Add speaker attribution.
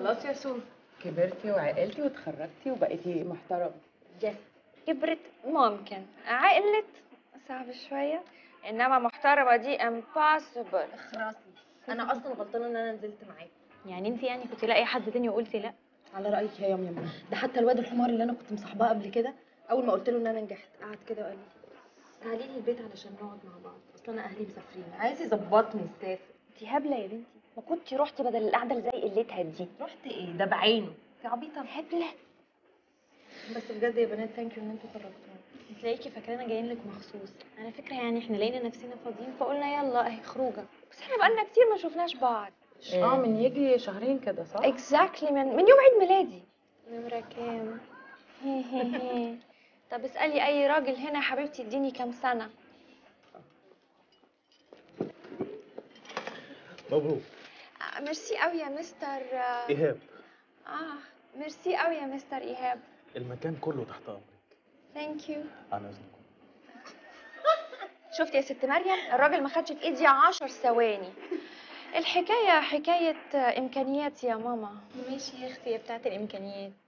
Speaker 1: خلاص يا سو كبرتي وعقلتي وتخرجتي وبقيتي محترمه
Speaker 2: يس كبرت ممكن عقلت صعب شوية إنما محترمة دي impossible
Speaker 3: راسي انا اصلا غلطانه ان انا نزلت معاك
Speaker 4: يعني انت يعني كنت لاقي حد تاني وقلتي لا
Speaker 3: على رايك يا يوم يوم ده حتى الواد الحمار اللي انا كنت مصاحباه قبل كده اول ما قلت له ان انا نجحت قعد كده وقال لي تعالي لي البيت علشان نقعد مع بعض اصل انا اهلي مسافرين عايز يظبطني نسافر
Speaker 4: انت هبله يا بنتي ما كنتش رحتي بدل القعده اللي زي قلتها دي
Speaker 3: رحت ايه ده بعينه انت عبيطه
Speaker 4: هبله
Speaker 3: بس بجد يا بنات ثانك يو ان انتوا خرجتوني
Speaker 4: تلاقيكي فاكرانا جايين لك مخصوص على فكره يعني احنا لقينا نفسنا فاضيين فقلنا يلا اهي خروجه
Speaker 2: بس احنا بقالنا كتير ما شفناش بعض
Speaker 1: اه من يجي شهرين كده صح
Speaker 2: exactly من من يوم عيد ميلادي نمرة كام طب اسألي أي راجل هنا يا حبيبتي اديني كام سنة
Speaker 5: مبروك
Speaker 2: آه، ميرسي قوي يا مستر آه
Speaker 5: ايهاب
Speaker 2: آه، ميرسي قوي يا مستر إيهاب
Speaker 5: المكان كله تحت امرك
Speaker 2: ثانك يو
Speaker 5: على اذنكم
Speaker 2: شفت يا ست مريم الراجل ما خدش في ايدي عشر ثواني الحكاية حكاية آه، إمكانيات يا ماما
Speaker 4: ماشي يا اختي يا بتاعت الامكانيات